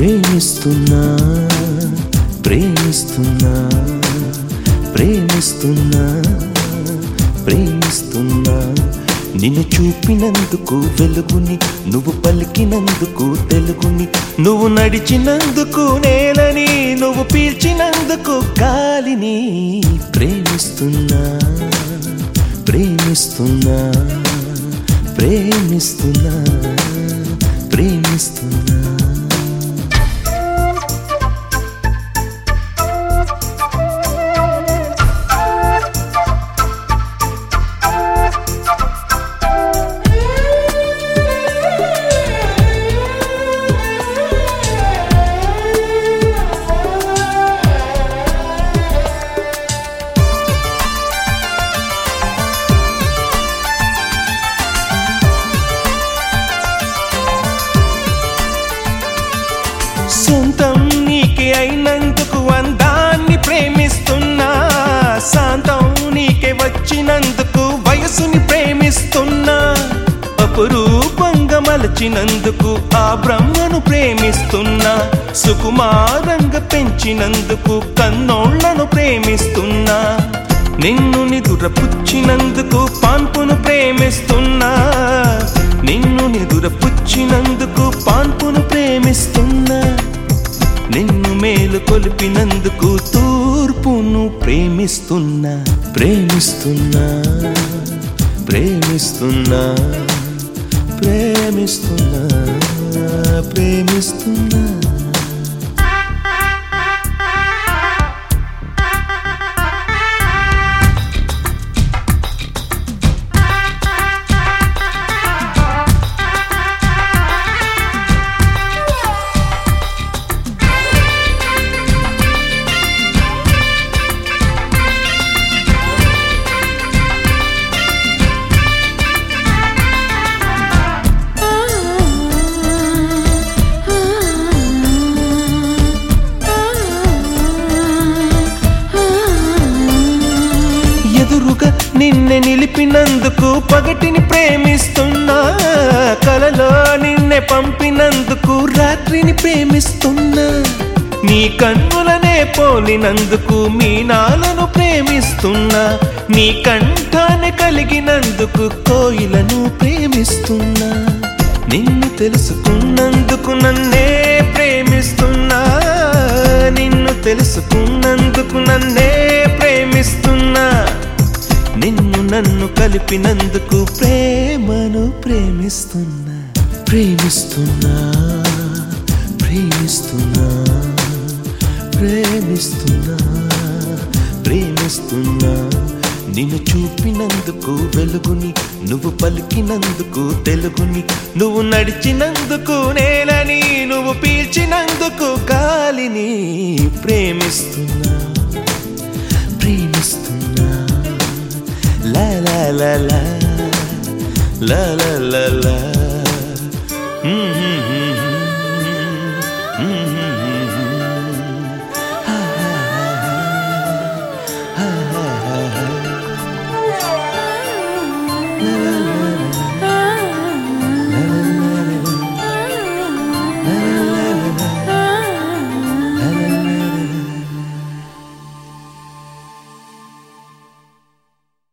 ప్రేమిస్తున్నా ప్రేమిస్తున్నా ప్రేమిస్తున్నా ప్రేమిస్తున్నా నిన్ను చూపినందుకు వెలుగుని నువ్వు పలికినందుకు తెలుగుని నువ్వు నడిచినందుకు నేలని నువ్వు పీల్చినందుకు గాలిని ప్రేమిస్తున్నా ప్రేమిస్తున్నా ప్రేమిస్తున్నా ప్రేమిస్తున్నా సొంతం నీకే అయినందుకు అందాన్ని ప్రేమిస్తున్నా శాంతం నీకే వచ్చినందుకు వయసుని ప్రేమిస్తున్నా అపురూపంగా మలచినందుకు ఆ బ్రహ్మను ప్రేమిస్తున్నా సుకుమారంగా పెంచినందుకు కన్నోళ్లను ప్రేమిస్తున్నా నిన్ను నిదురపుచ్చినందుకు పాన్పును ప్రేమిస్తున్నా నిన్ను నిదురపుచ్చినందుకు పాన్పును ప్రేమిస్తున్నా నిన్ను మేలు కొలిపినందుకు తూర్పును ప్రేమిస్తున్నా ప్రేమిస్తున్నా ప్రేమిస్తున్నా ప్రేమిస్తున్నా ప్రేమిస్తున్నా ఎదురుగా నిన్నే నిలిపినందుకు పగటిని ప్రేమిస్తున్నా కలలో నిన్నే పంపినందుకు రాత్రిని ప్రేమిస్తున్నా నీ కన్నులనే పోలినందుకు మీనాలను ప్రేమిస్తున్నా నీ కంఠాన్ని కలిగినందుకు కోయిలను ప్రేమిస్తున్నా నిన్ను తెలుసుకున్నందుకు నన్నే ప్రేమిస్తున్నా నిన్ను తెలుసుకున్నందుకు నన్నే ప్రేమిస్తున్నా నిన్ను నన్ను కలిపినందుకు ప్రేమను ప్రేమిస్తున్నా ప్రేమిస్తున్నా ప్రేమిస్తున్నా ప్రేమిస్తున్నా ప్రేమిస్తున్నా నిన్ను చూపినందుకు వెలుగుని నువ్వు పలికినందుకు తెలుగుని నువ్వు నడిచినందుకు నేలని నువ్వు పీల్చినందుకు గాలిని ప్రేమిస్తున్నా ప్రేమిస్తున్నా లా లా లా లా లా లా లా లా హ్మ్ హ్మ్ హ్మ్ హ్మ్ హ్మ్ హ్మ్ హ్మ్. హా హా హా హా హా హా హా. లా లా లా